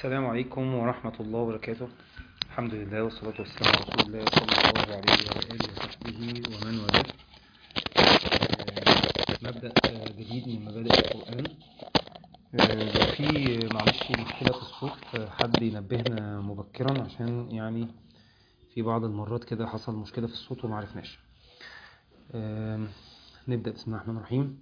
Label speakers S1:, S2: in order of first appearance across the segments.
S1: السلام عليكم ورحمة الله وبركاته الحمد لله والصلاة والسلام على رسول الله صلى الله عليه وعلى آله وصحبه ومن والاه آه، مبدأ آه، جديد من مبادئ القرآن آه، لو في معلش مشكلة في الصوت آه، حد ينبهنا مبكرا عشان يعني في بعض المرات كده حصل مشكلة في الصوت ومعرفناش آم، نبدأ بسم الله الرحمن الرحيم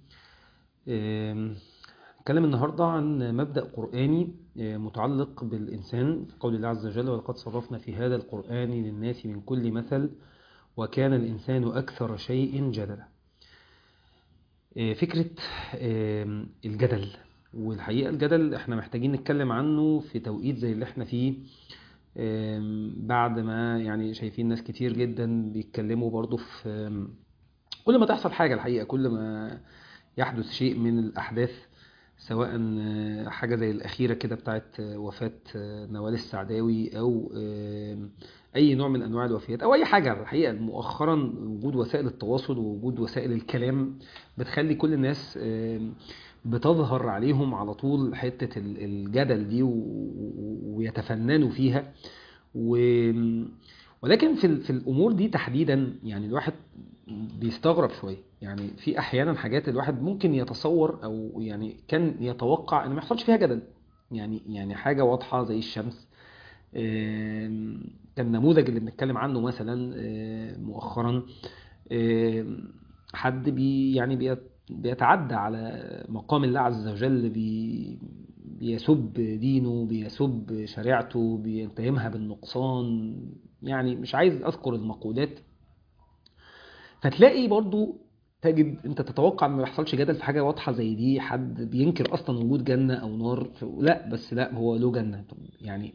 S1: آم، نتكلم النهاردة عن مبدأ قرآني آه، متعلق بالإنسان في قول الله عز وجل ولقد صرفنا في هذا القرآن للناس من كل مثل وكان الإنسان أكثر شيء جدلا آه، فكرة آم، الجدل والحقيقة الجدل احنا محتاجين نتكلم عنه في توقيت زي اللي احنا فيه آم، بعد ما يعني شايفين ناس كتير جدا بيتكلموا برضو في آم، كل ما تحصل حاجة الحقيقة كل ما يحدث شيء من الأحداث سواء آه، حاجة زي الأخيرة كده بتاعت آه، وفاة آه، نوال السعداوي أو آه، أي نوع من أنواع الوفيات أو أي حاجة الحقيقة مؤخرا وجود وسائل التواصل ووجود وسائل الكلام بتخلي كل الناس آه، بتظهر عليهم على طول حتة ال- الجدل دي و- و- ويتفننوا فيها و... ولكن في ال- في الامور دي تحديدا يعني الواحد بيستغرب شويه يعني في احيانا حاجات الواحد ممكن يتصور او يعني كان يتوقع ان ما يحصلش فيها جدل يعني يعني حاجه واضحه زي الشمس آم، كالنموذج اللي بنتكلم عنه مثلا آم، مؤخرا آم، حد بي يعني بيت- بيتعدى على مقام الله عز وجل بي بيسب دينه بيسب شريعته بيتهمها بالنقصان يعني مش عايز اذكر المقولات فتلاقي برضو تجد انت تتوقع ان ما يحصلش جدل في حاجه واضحه زي دي حد بينكر اصلا وجود جنه او نار ف- لا بس لا هو له جنه طب يعني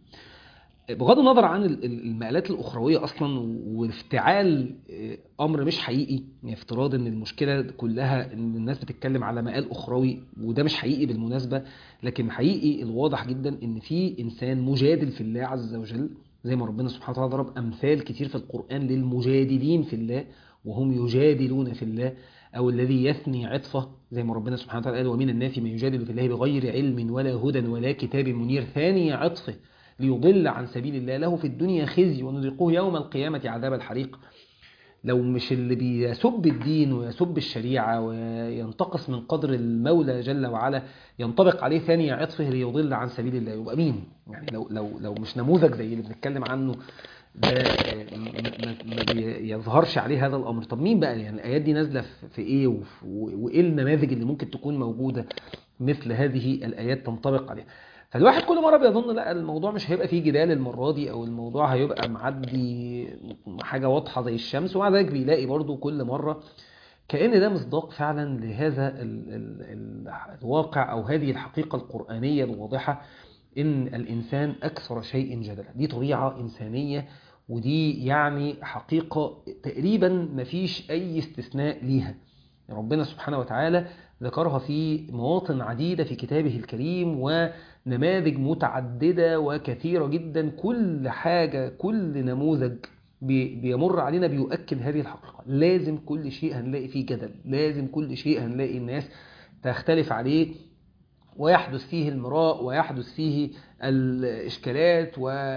S1: بغض النظر عن ال- ال- المقالات الاخرويه اصلا وافتعال آه، امر مش حقيقي يعني افتراض ان المشكله كلها ان الناس بتتكلم على مقال اخروي وده مش حقيقي بالمناسبه لكن حقيقي الواضح جدا ان في انسان مجادل في الله عز وجل زي ما ربنا سبحانه وتعالى ضرب امثال كتير في القران للمجادلين في الله وهم يجادلون في الله او الذي يثني عطفه زي ما ربنا سبحانه وتعالى قال ومن الناس من يجادل في الله بغير علم ولا هدى ولا كتاب منير ثاني عطفه ليضل عن سبيل الله له في الدنيا خزي ونذيقه يوم القيامة عذاب الحريق لو مش اللي بيسب الدين ويسب الشريعة وينتقص من قدر المولى جل وعلا ينطبق عليه ثاني عطفه ليضل عن سبيل الله يبقى مين؟ يعني لو لو لو مش نموذج زي اللي بنتكلم عنه ده آه، ما ما- ما بي- يظهرش عليه هذا الامر طب مين بقى يعني الايات دي نازله في في ايه وف- وايه النماذج اللي ممكن تكون موجوده مثل هذه الايات تنطبق عليها فالواحد كل مره بيظن لا الموضوع مش هيبقى فيه جدال المره دي او الموضوع هيبقى معدي حاجه واضحه زي الشمس ومع ذلك بيلاقي برضو كل مره كأن ده مصداق فعلا لهذا ال ال ال الواقع أو هذه الحقيقة القرآنية الواضحة إن الإنسان أكثر شيء جدلا دي طبيعة إنسانية ودي يعني حقيقة تقريبا مفيش أي استثناء ليها ربنا سبحانه وتعالى ذكرها في مواطن عديدة في كتابه الكريم ونماذج متعددة وكثيرة جدا كل حاجة كل نموذج بي- بيمر علينا بيؤكد هذه الحقيقة لازم كل شيء هنلاقي فيه جدل لازم كل شيء هنلاقي الناس تختلف عليه ويحدث فيه المراء ويحدث فيه الإشكالات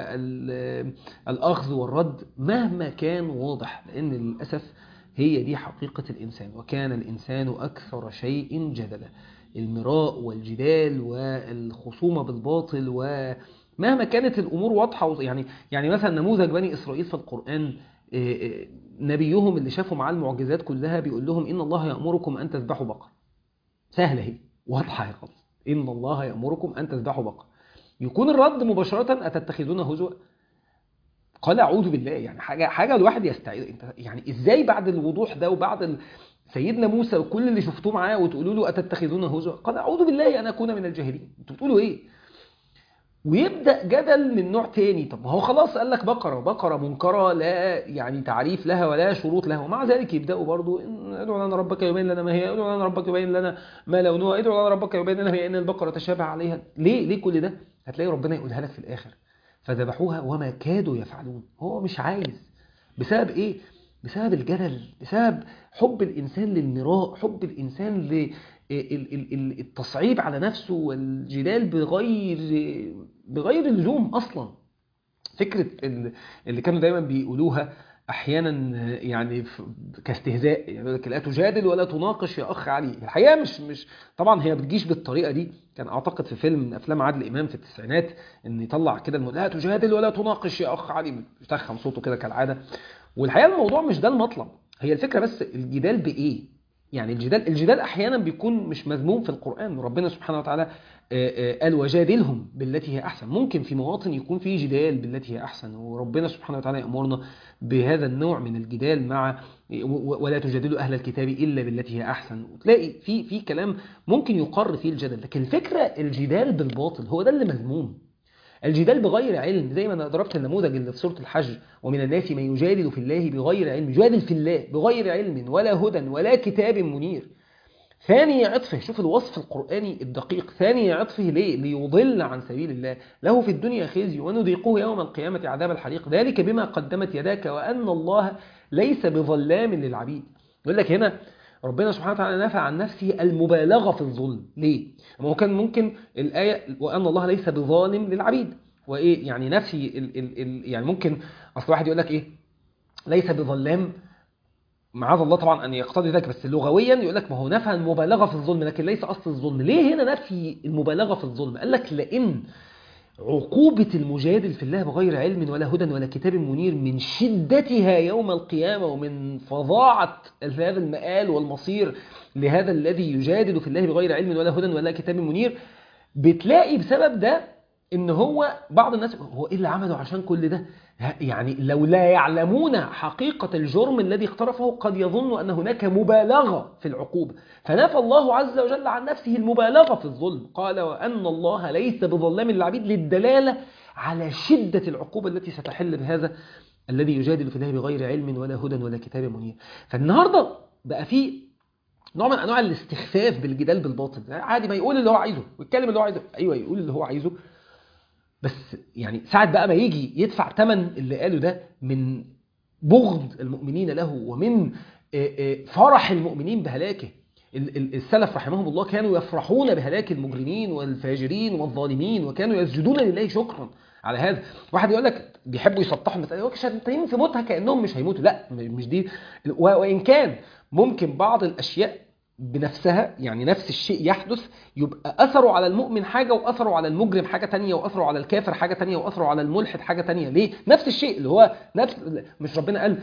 S1: والأخذ والرد مهما كان واضح لأن للأسف هي دي حقيقة الإنسان وكان الإنسان أكثر شيء جدلا المراء والجدال والخصومة بالباطل ومهما كانت الأمور واضحة وز- يعني يعني مثلا نموذج بني إسرائيل في القرآن آه، آه، نبيهم اللي شافوا معاه المعجزات كلها بيقول لهم إن الله يأمركم أن تذبحوا بقر سهلة اهي واضحة اهي خالص إن الله يأمركم أن تذبحوا بقر يكون الرد مباشرة أتتخذون هزوا قال أعوذ بالله يعني حاجة حاجة الواحد يستعيد انت يعني إزاي بعد الوضوح ده وبعد ال... سيدنا موسى وكل اللي شفتوه معاه وتقولوا له أتتخذون هزوا قال أعوذ بالله أن أكون من الجاهلين أنتوا بتقولوا إيه ويبدأ جدل من نوع تاني طب ما هو خلاص قال لك بقرة بقرة منكرة لا يعني تعريف لها ولا شروط لها ومع ذلك يبدأوا برضو إن ادعوا لنا ربك يبين لنا ما هي ادعوا لنا ربك يبين لنا ما لونها ادعوا لنا ربك يبين لنا هي ان البقرة تشابه عليها ليه ليه كل ده هتلاقي ربنا يقولها لك في الآخر فذبحوها وما كادوا يفعلون هو مش عايز بسبب ايه بسبب الجدل بسبب حب الإنسان للمراء حب الإنسان ل ال- ال- ال- التصعيب على نفسه والجدال بغير بغير اللزوم اصلا فكره ال- اللي كانوا دايما بيقولوها احيانا يعني ف- كاستهزاء يعني يقول لك لا تجادل ولا تناقش يا اخ علي الحقيقه مش مش طبعا هي بتجيش بالطريقه دي كان اعتقد في فيلم من افلام عادل امام في التسعينات ان يطلع كده الم- لا تجادل ولا تناقش يا اخ علي يتخن صوته كده كالعاده والحقيقه الموضوع مش ده المطلب هي الفكره بس الجدال بايه يعني الجدال الجدال احيانا بيكون مش مذموم في القران ربنا سبحانه وتعالى آه، آه، قال وجادلهم بالتي هي احسن ممكن في مواطن يكون في جدال بالتي هي احسن وربنا سبحانه وتعالى يامرنا بهذا النوع من الجدال مع و- ولا تجادلوا اهل الكتاب الا بالتي هي احسن وتلاقي في في كلام ممكن يقر فيه الجدل لكن الفكره الجدال بالباطل هو ده اللي مذموم الجدال بغير علم زي ما انا ضربت النموذج اللي في سوره الحج ومن الناس من يجادل في الله بغير علم يجادل في الله بغير علم ولا هدى ولا كتاب منير ثاني عطفه شوف الوصف القرآني الدقيق ثاني عطفه ليه ليضل عن سبيل الله له في الدنيا خزي ونذيقه يوم القيامة عذاب الحريق ذلك بما قدمت يداك وأن الله ليس بظلام للعبيد يقول لك هنا ربنا سبحانه وتعالى نفى عن نفسه المبالغة في الظلم ليه؟ ما هو كان ممكن الآية وأن الله ليس بظالم للعبيد وإيه يعني نفي ال ال ال يعني ممكن أصل واحد يقول لك إيه ليس بظلام معاذ الله طبعا ان يقتضي ذلك بس لغويا يقول لك ما هو نفى المبالغه في الظلم لكن ليس اصل الظلم ليه هنا نفي المبالغه في الظلم قال لك لان عقوبة المجادل في الله بغير علم ولا هدى ولا كتاب منير من شدتها يوم القيامة ومن فظاعة هذا المآل والمصير لهذا الذي يجادل في الله بغير علم ولا هدى ولا كتاب منير بتلاقي بسبب ده ان هو بعض الناس هو ايه اللي عمله عشان كل ده يعني لو لا يعلمون حقيقة الجرم الذي اقترفه قد يظن أن هناك مبالغة في العقوبة فنفى الله عز وجل عن نفسه المبالغة في الظلم قال وأن الله ليس بظلام للعبيد للدلالة على شدة العقوبة التي ستحل بهذا الذي يجادل في الله بغير علم ولا هدى ولا كتاب منير فالنهاردة بقى في نوع من انواع الاستخفاف بالجدال بالباطل عادي ما يقول اللي هو عايزه ويتكلم اللي هو عايزه ايوه يقول اللي هو عايزه بس يعني ساعة بقى ما يجي يدفع ثمن اللي قاله ده من بغض المؤمنين له ومن فرح المؤمنين بهلاكه السلف رحمهم الله كانوا يفرحون بهلاك المجرمين والفاجرين والظالمين وكانوا يسجدون لله شكرا على هذا واحد يقول لك بيحبوا يسطحوا المسألة يقول لك شتايم في موتها كأنهم مش هيموتوا لا مش دي وإن كان ممكن بعض الأشياء بنفسها يعني نفس الشيء يحدث يبقى أثره على المؤمن حاجة وأثره على المجرم حاجة تانية وأثره على الكافر حاجة تانية وأثره على الملحد حاجة تانية ليه؟ نفس الشيء اللي هو نفس مش ربنا قال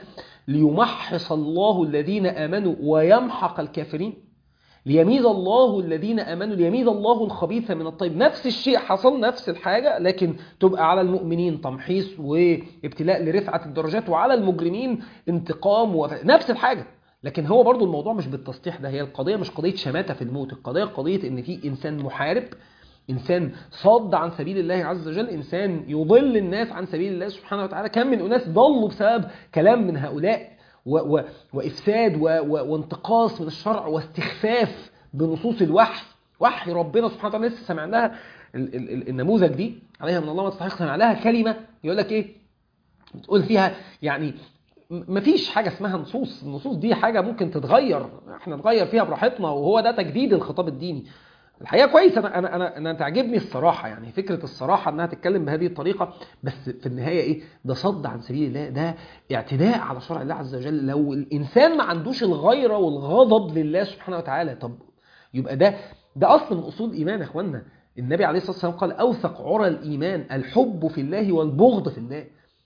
S1: ليمحص الله الذين آمنوا ويمحق الكافرين ليميز الله الذين آمنوا ليميز الله الخبيث من الطيب نفس الشيء حصل نفس الحاجة لكن تبقى على المؤمنين تمحيص وابتلاء لرفعة الدرجات وعلى المجرمين انتقام وف... نفس الحاجة لكن هو برضو الموضوع مش بالتصحيح ده هي القضية مش قضية شماتة في الموت القضية قضية ان في انسان محارب انسان صاد عن سبيل الله عز وجل انسان يضل الناس عن سبيل الله سبحانه وتعالى كم من اناس ضلوا بسبب كلام من هؤلاء و و وافساد و و وانتقاص من الشرع واستخفاف بنصوص الوحي وحي ربنا سبحانه وتعالى لسه سمع لها ال ال ال النموذج دي عليها من الله ما تستحق سمع لها كلمة يقول لك ايه بتقول فيها يعني مفيش حاجة اسمها نصوص النصوص دي حاجة ممكن تتغير احنا نغير فيها براحتنا وهو ده تجديد الخطاب الديني الحقيقة كويس أنا, أنا, أنا, أنا تعجبني الصراحة يعني فكرة الصراحة أنها تتكلم بهذه الطريقة بس في النهاية إيه ده صد عن سبيل الله ده اعتداء على شرع الله عز وجل لو الإنسان ما عندوش الغيرة والغضب لله سبحانه وتعالى طب يبقى ده ده أصل من أصول الإيمان يا إخوانا النبي عليه الصلاة والسلام قال أوثق عرى الإيمان الحب في الله والبغض في الله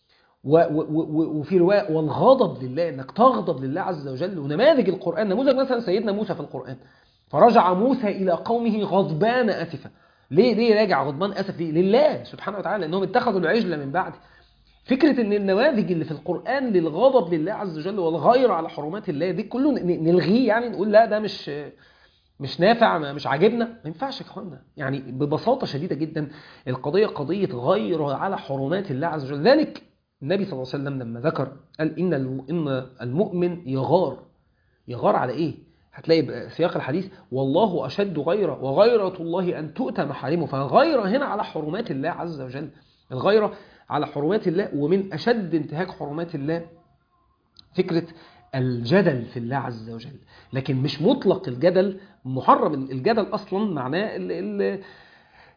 S1: وفي رواية والغضب لله انك تغضب لله عز وجل ونماذج القرآن نموذج مثلا سيدنا موسى في القرآن فرجع موسى إلى قومه غضبان أسفا ليه ليه راجع غضبان أسف ليه لله سبحانه وتعالى لأنهم اتخذوا العجل من بعد فكرة ان النماذج اللي في القرآن للغضب لله عز وجل والغير على حرمات الله دي كله نلغيه يعني نقول لا ده مش مش نافع مش عاجبنا ما ينفعش يا اخوانا يعني ببساطة شديدة جدا القضية قضية غير على حرمات الله عز وجل ذلك النبي صلى الله عليه وسلم لما ذكر قال إن إن المؤمن يغار يغار على إيه؟ هتلاقي سياق الحديث والله أشد غيرة وغيرة الله أن تؤتى محارمه فغيرة هنا على حرمات الله عز وجل الغيرة على حرمات الله ومن أشد انتهاك حرمات الله فكرة الجدل في الله عز وجل لكن مش مطلق الجدل محرم الجدل أصلا معناه ال ال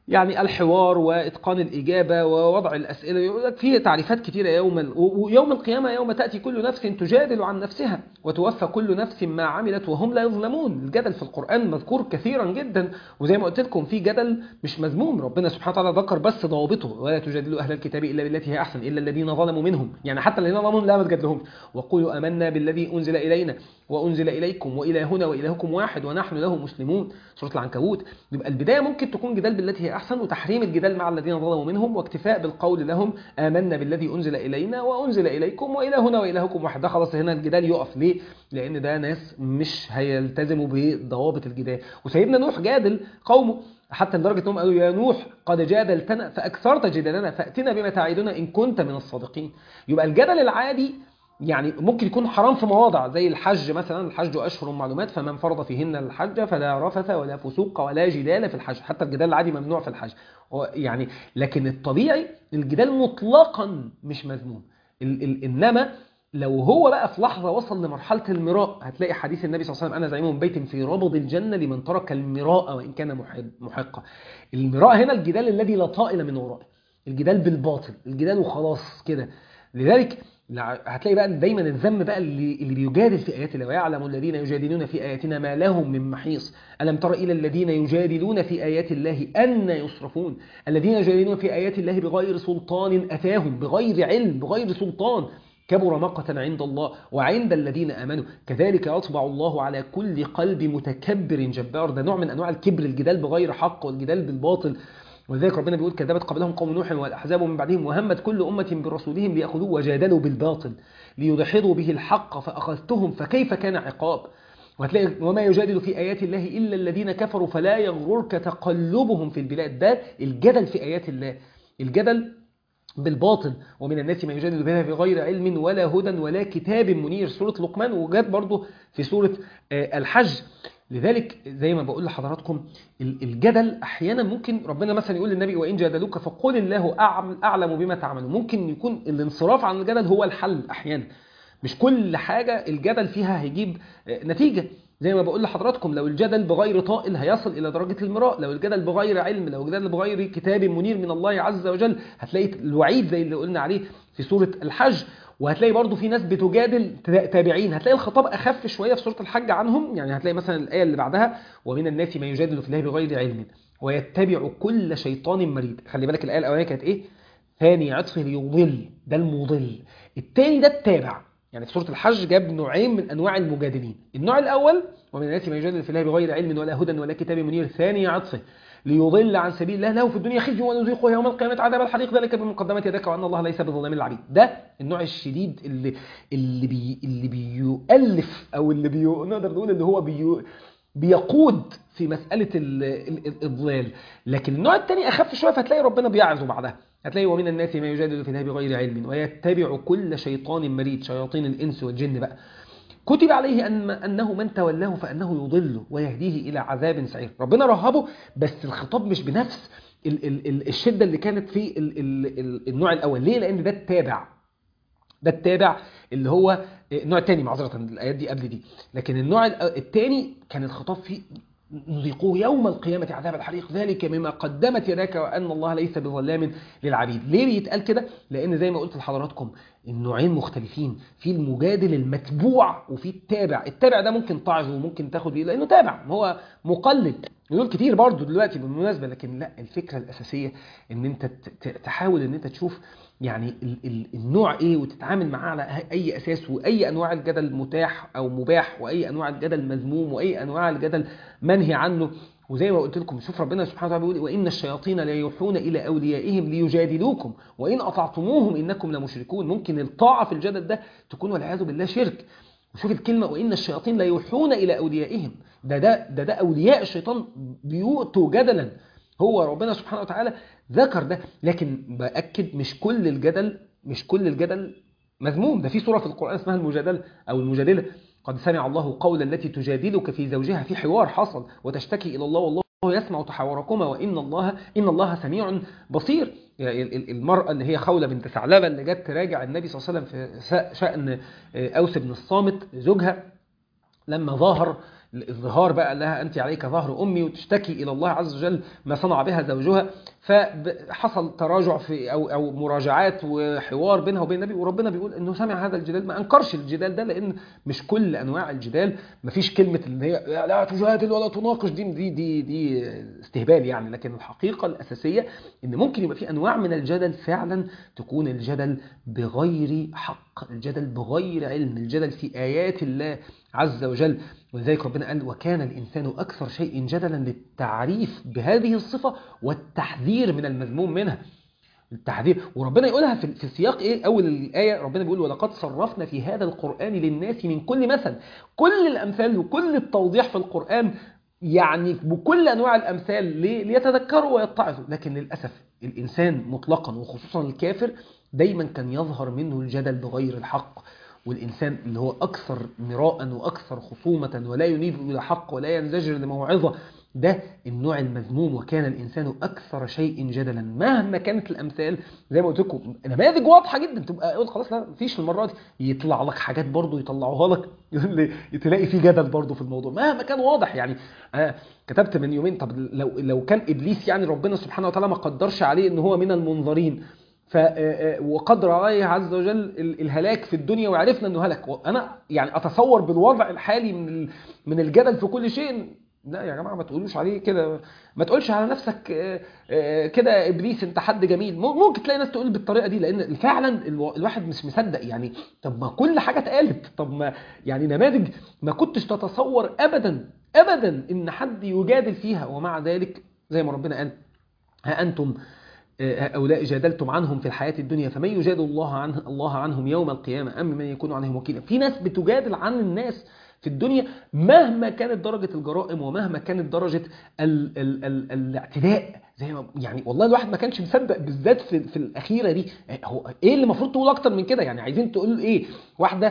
S1: يعني الحوار واتقان الاجابه ووضع الاسئله يقول لك فيه تعريفات كتيره يوم ال... ويوم القيامه يوم تاتي كل نفس تجادل عن نفسها وتوفى كل نفس ما عملت وهم لا يظلمون الجدل في القران مذكور كثيرا جدا وزي ما قلت لكم في جدل مش مذموم ربنا سبحانه وتعالى ذكر بس ضوابطه ولا تجادلوا اهل الكتاب الا بالتي هي احسن الا الذين ظلموا منهم يعني حتى الذين ظلموا لا ما تجادلهمش وقولوا امنا بالذي انزل الينا وانزل اليكم والهنا والهكم واحد ونحن له مسلمون سوره العنكبوت يبقى البدايه ممكن تكون جدال بالتي هي احسن وتحريم الجدال مع الذين ظلموا منهم واكتفاء بالقول لهم آمنا بالذي أنزل إلينا وأنزل إليكم وإلهنا وإلهكم واحد ده خلاص هنا الجدال يقف ليه؟ لأن ده ناس مش هيلتزموا بضوابط الجدال وسيدنا نوح جادل قومه حتى لدرجة انهم قالوا يا نوح قد جادلتنا فأكثرت جدالنا فأتنا بما تعيدنا إن كنت من الصادقين يبقى الجدل العادي يعني ممكن يكون حرام في مواضع زي الحج مثلا الحج أشهر معلومات فمن فرض فيهن الحج فلا رفث ولا فسوق ولا جدال في الحج حتى الجدال العادي ممنوع في الحج يعني لكن الطبيعي الجدال مطلقا مش مذموم ال ال إنما لو هو بقى في لحظة وصل لمرحلة المراء هتلاقي حديث النبي صلى الله عليه وسلم أنا زعيم بيت في ربض الجنة لمن ترك المراء وإن كان محقا المراء هنا الجدال الذي لا طائل من ورائه الجدال بالباطل الجدال وخلاص كده لذلك هتلاقي بقى دايما الذم بقى اللي, اللي بيجادل في ايات الله ويعلم الذين يجادلون في اياتنا ما لهم من محيص الم تر الى الذين يجادلون في ايات الله ان يصرفون الذين يجادلون في ايات الله بغير سلطان اتاهم بغير علم بغير سلطان كبر مقتا عند الله وعند الذين امنوا كذلك يطبع الله على كل قلب متكبر جبار ده نوع من انواع الكبر الجدال بغير حق والجدال بالباطل ولذلك ربنا بيقول كذبت قبلهم قوم نوح والأحزاب من بعدهم وهمت كل أمة برسولهم ليأخذوه وجادلوا بالباطل ليدحضوا به الحق فأخذتهم فكيف كان عقاب وهتلاقي وما يجادل في آيات الله إلا الذين كفروا فلا يغررك تقلبهم في البلاد ده الجدل في آيات الله الجدل بالباطل ومن الناس من يجادل بها بغير علم ولا هدى ولا كتاب منير سورة لقمان وجات برضه في سورة الحج لذلك زي ما بقول لحضراتكم الجدل احيانا ممكن ربنا مثلا يقول للنبي وان جادلوك فقل الله اعلم بما تعملون ممكن يكون الانصراف عن الجدل هو الحل احيانا مش كل حاجه الجدل فيها هيجيب نتيجه زي ما بقول لحضراتكم لو الجدل بغير طائل هيصل الى درجه المراء لو الجدل بغير علم لو الجدل بغير كتاب منير من الله عز وجل هتلاقي الوعيد زي اللي قلنا عليه في سوره الحج وهتلاقي برضو في ناس بتجادل تابعين هتلاقي الخطاب أخف شوية في سورة الحج عنهم يعني هتلاقي مثلا الآية اللي بعدها ومن الناس من يجادل في الله بغير علم ويتبع كل شيطان مريد خلي بالك الآية الأولانية كانت إيه ثاني عطف ليضل ده المضل الثاني ده التابع يعني في سورة الحج جاب نوعين من أنواع المجادلين النوع الأول ومن الناس من يجادل في الله بغير علم ولا هدى ولا كتاب منير ثاني عطفه ليضل عن سبيل الله له في الدنيا خزي ونذيقه يوم القيامة عذاب الحريق ذلك بمقدمة يدك وأن الله ليس بظلام العبيد ده النوع الشديد اللي اللي بي اللي بيؤلف أو اللي بي نقدر نقول اللي هو بي بيقود في مسألة الإضلال لكن النوع الثاني أخف شوية فهتلاقي ربنا بيعزو بعدها هتلاقي ومن الناس ما يجادل في الله بغير علم ويتبع كل شيطان مريد شياطين الإنس والجن بقى كتب عليه أن أنه من تولاه فأنه يضله ويهديه إلى عذاب سعير ربنا رهبه بس الخطاب مش بنفس ال ال ال الشدة اللي كانت في ال ال ال النوع الأول ليه؟ لأن ده التابع ده التابع اللي هو النوع الثاني معذرة الآيات دي قبل دي لكن النوع الثاني كان الخطاب فيه نذيقوه يوم القيامة عذاب الحريق ذلك مما قدمت يداك وأن الله ليس بظلام للعبيد ليه بيتقال كده؟ لأن زي ما قلت لحضراتكم النوعين مختلفين في المجادل المتبوع وفي التابع التابع ده ممكن تعظه وممكن تاخد بيه لأنه تابع هو مقلد دول كتير برضو دلوقتي بالمناسبة لكن لا الفكرة الأساسية ان انت تحاول ان انت تشوف يعني ال ال النوع ايه وتتعامل معاه على اي اساس واي انواع الجدل متاح او مباح واي انواع الجدل مذموم واي انواع الجدل منهي عنه وزي ما قلت لكم شوف ربنا سبحانه وتعالى بيقول وان الشياطين لا يوحون الى اوليائهم ليجادلوكم وان اطعتموهم انكم لمشركون ممكن الطاعه في الجدل ده تكون والعياذ بالله شرك وشوف الكلمه وان الشياطين لا يوحون الى اوليائهم ده ده ده, ده اولياء الشيطان بيؤتوا جدلا هو ربنا سبحانه وتعالى ذكر ده لكن باكد مش كل الجدل مش كل الجدل مذموم ده في سوره في القران اسمها المجادله او المجادله قد سمع الله قول التي تجادلك في زوجها في حوار حصل وتشتكي الى الله والله يسمع تحاوركما وان الله ان الله سميع بصير المرأة اللي هي خولة بنت ثعلبة اللي جت تراجع النبي صلى الله عليه وسلم في شأن أوس بن الصامت زوجها لما ظاهر الظهار بقى قال لها انت عليك ظهر امي وتشتكي الى الله عز وجل ما صنع بها زوجها فحصل تراجع في او او مراجعات وحوار بينها وبين النبي وربنا بيقول انه سمع هذا الجدال ما انكرش الجدال ده لان مش كل انواع الجدال ما فيش كلمه اللي هي لا تجادل ولا تناقش دي دي دي دي استهبال يعني لكن الحقيقه الاساسيه ان ممكن يبقى في انواع من الجدل فعلا تكون الجدل بغير حق الجدل بغير علم الجدل في ايات الله عز وجل ولذلك ربنا قال وكان الإنسان أكثر شيء جدلا للتعريف بهذه الصفة والتحذير من المذموم منها التحذير وربنا يقولها في في سياق ايه اول الايه ربنا بيقول ولقد صرفنا في هذا القران للناس من كل مثل كل الامثال وكل التوضيح في القران يعني بكل انواع الامثال ليه؟ ليتذكروا ويتعظوا لكن للاسف الانسان مطلقا وخصوصا الكافر دايما كان يظهر منه الجدل بغير الحق والإنسان اللي هو أكثر مراء وأكثر خصومة ولا ينيب إلى حق ولا ينزجر لموعظة ده النوع المذموم وكان الإنسان أكثر شيء جدلا مهما كانت الأمثال زي ما قلت لكم نماذج واضحة جدا تبقى قلت خلاص لا مفيش المرة دي يطلع لك حاجات برضو يطلعوها لك تلاقي في جدل برضو في الموضوع مهما كان واضح يعني أنا كتبت من يومين طب لو لو كان إبليس يعني ربنا سبحانه وتعالى ما قدرش عليه إن هو من المنظرين ف وقدر عليه عز وجل الهلاك في الدنيا وعرفنا انه هلك انا يعني اتصور بالوضع الحالي من من الجدل في كل شيء لا يا جماعه ما تقولوش عليه كده ما تقولش على نفسك كده ابليس انت حد جميل ممكن تلاقي ناس تقول بالطريقه دي لان فعلا الواحد مش مصدق يعني طب ما كل حاجه اتقالت طب ما يعني نماذج ما كنتش تتصور ابدا ابدا ان حد يجادل فيها ومع ذلك زي ما ربنا قال ها انتم هؤلاء جادلتم عنهم في الحياة الدنيا فمن يجادل الله عنه الله عنهم يوم القيامة أم من يكون عنهم وكيلا في ناس بتجادل عن الناس في الدنيا مهما كانت درجة الجرائم ومهما كانت درجة ال ال ال الاعتداء زي ما يعني والله الواحد ما كانش مصدق بالذات في, في الأخيرة دي هو إيه اللي المفروض تقول أكتر من كده يعني عايزين تقول إيه واحدة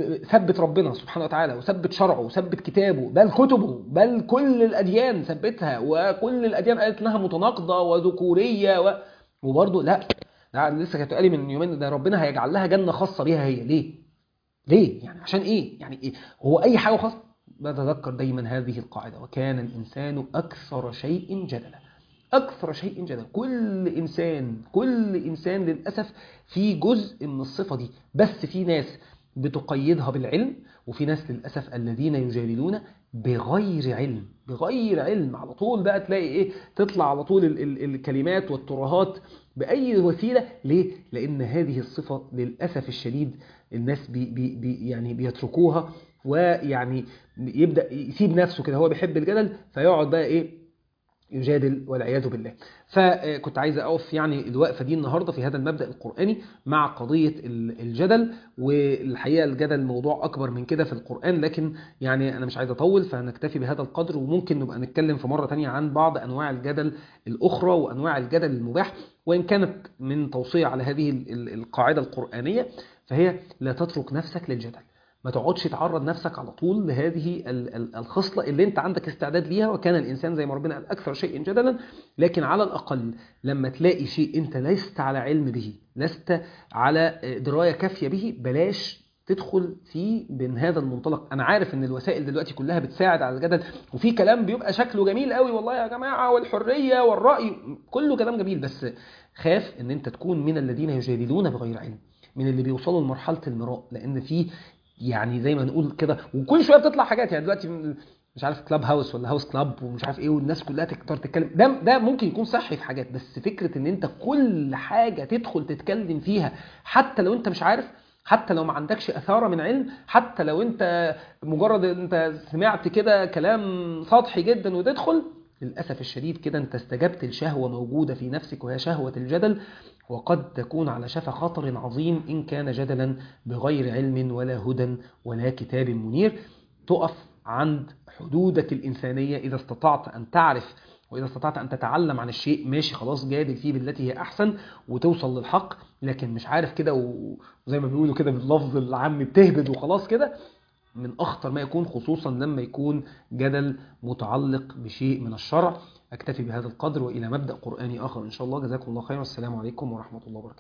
S1: ثبت ربنا سبحانه وتعالى وثبت شرعه وثبت كتابه بل كتبه بل كل الأديان ثبتها وكل الأديان قالت لها متناقضة وذكورية و... وبرضه لا لا لسه كانت قالي من يومين ده ربنا هيجعل لها جنة خاصة بيها هي ليه؟ ليه؟ يعني عشان ايه؟ يعني إيه؟ هو أي حاجة خاصة؟ بتذكر دايما هذه القاعدة وكان الإنسان أكثر شيء جدلا أكثر شيء جدلا كل إنسان كل إنسان للأسف في جزء من الصفة دي بس في ناس بتقيدها بالعلم وفي ناس للأسف الذين يجادلون بغير علم بغير علم على طول بقى تلاقي ايه تطلع على طول ال ال الكلمات والترهات بأي وسيلة ليه؟ لأن هذه الصفة للأسف الشديد الناس بي بي بي يعني بيتركوها ويعني يبدأ يسيب نفسه كده هو بيحب الجدل فيقعد بقى ايه يجادل والعياذ بالله فكنت عايز أقف يعني الوقفة دي النهاردة في هذا المبدأ القرآني مع قضية الجدل والحقيقة الجدل موضوع أكبر من كده في القرآن لكن يعني أنا مش عايز أطول فنكتفي بهذا القدر وممكن نبقى نتكلم في مرة تانية عن بعض أنواع الجدل الأخرى وأنواع الجدل المباح وإن كانت من توصية على هذه القاعدة القرآنية فهي لا تترك نفسك للجدل ما تقعدش تعرض نفسك على طول لهذه الخصلة اللي انت عندك استعداد ليها وكان الإنسان زي ما ربنا قال أكثر شيء جدلا لكن على الأقل لما تلاقي شيء انت لست على علم به لست على دراية كافية به بلاش تدخل فيه من هذا المنطلق انا عارف ان الوسائل دلوقتي كلها بتساعد على الجدل وفي كلام بيبقى شكله جميل قوي والله يا جماعه والحريه والراي كله كلام جميل بس خاف ان انت تكون من الذين يجادلون بغير علم من اللي بيوصلوا لمرحله المراء لان في يعني زي ما نقول كده وكل شويه بتطلع حاجات يعني دلوقتي مش عارف كلاب هاوس ولا هاوس كلاب ومش عارف ايه والناس كلها تقدر تتكلم ده ده ممكن يكون صحي في حاجات بس فكره ان انت كل حاجه تدخل تتكلم فيها حتى لو انت مش عارف حتى لو ما عندكش اثاره من علم حتى لو انت مجرد انت سمعت كده كلام سطحي جدا وتدخل للاسف الشديد كده انت استجبت لشهوه موجوده في نفسك وهي شهوه الجدل وقد تكون على شفا خطر عظيم إن كان جدلا بغير علم ولا هدى ولا كتاب منير تقف عند حدودك الإنسانية إذا استطعت أن تعرف وإذا استطعت أن تتعلم عن الشيء ماشي خلاص جادل فيه بالتي هي أحسن وتوصل للحق لكن مش عارف كده وزي ما بيقولوا كده باللفظ العام بتهبد وخلاص كده من أخطر ما يكون خصوصا لما يكون جدل متعلق بشيء من الشرع أكتفي بهذا القدر وإلى مبدأ قرآني آخر إن شاء الله جزاكم الله خيرا والسلام عليكم ورحمة الله وبركاته